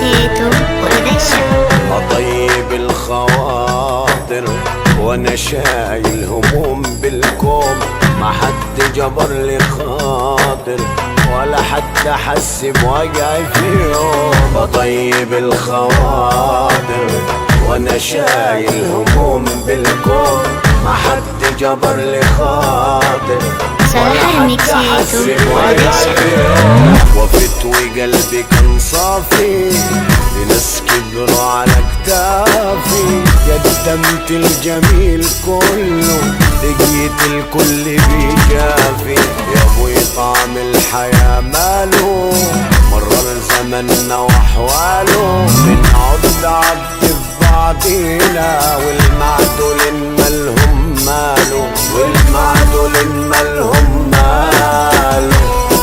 ميكسيتو برودكشن أطيب الخواطر وانا شايل هموم بالكوم ما حد جبر لي خاطر ولا حد حس بوجعي في يوم بطيب الخواطر وانا شايل هموم بالكوم ما حد جبر لي خاطر صلاح ولا حد الميكسيتو حس بوجعي في يوم وفت وقلبي كان صافي لناس كبروا على كتافي قدمت الجميل كله لقيت الكل بيجافي يا ابوي طعم الحياة ماله مرر زمننا واحواله بنعض عبد في بعضينا والمعدول مالهم ماله والمعدول مالهم ماله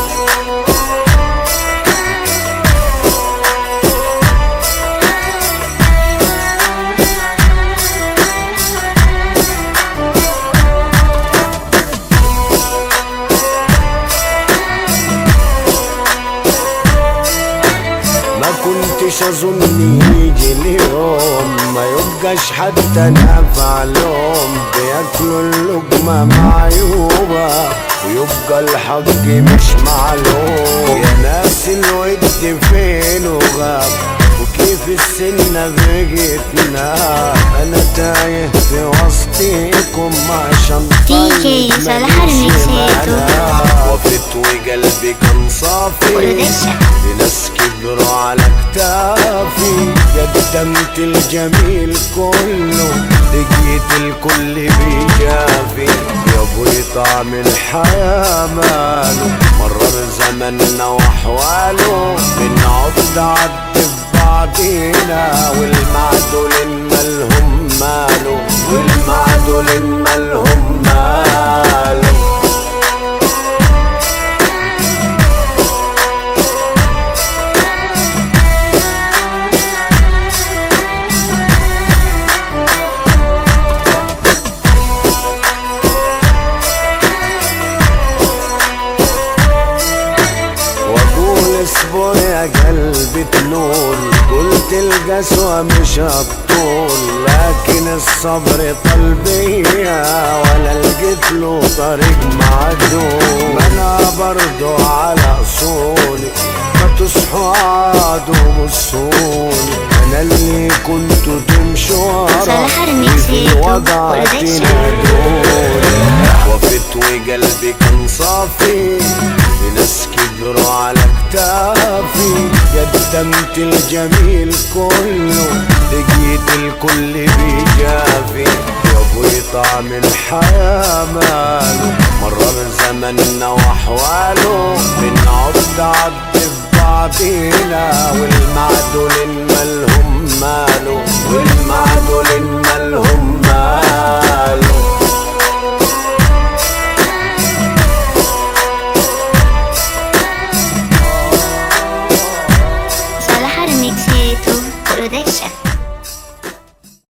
ما كنتش اظن يجي اليوم ما يبقاش حتى نافع لهم بياكلوا اللقمة معيوبة ويبقى الحق مش معلوم يا ناس الود فين وغاب وكيف السنة بقيتنا انا تايه في وسطيكم عشان DJ طيب صلاح ماليش الميكسيتو. معنى. وفت وقلبي كان صافي برودكشن لناس كبروا على كتافي قدمت الجميل كله لقيت الكل بيجافي يا ابوي طعم الحياة ماله مرر زمننا واحواله بنعض عد في بعضينا والمعدول مالهم ماله والمعدول مالهم ماله واقول اصبر يا قلبي تنول قلت القسوة مش هتطول لكن الصبر طلبية ولا لقيت له طريق معدول ما انا برضو على اصولي ما تصحوا عادوا بصوني انا اللي كنتوا تمشوا ورا صلاح الميكسيتو وضعت برودكشن. نادوني وفت وقلبي كان صافي لناس كبروا على كتافي قدمت الجميل كله لقيت الكل بيجافي يا ابوي طعم الحياة ماله مرر زمننا واحواله بنعض عد في بعضينا والمعدول مالهم ماله والمعدول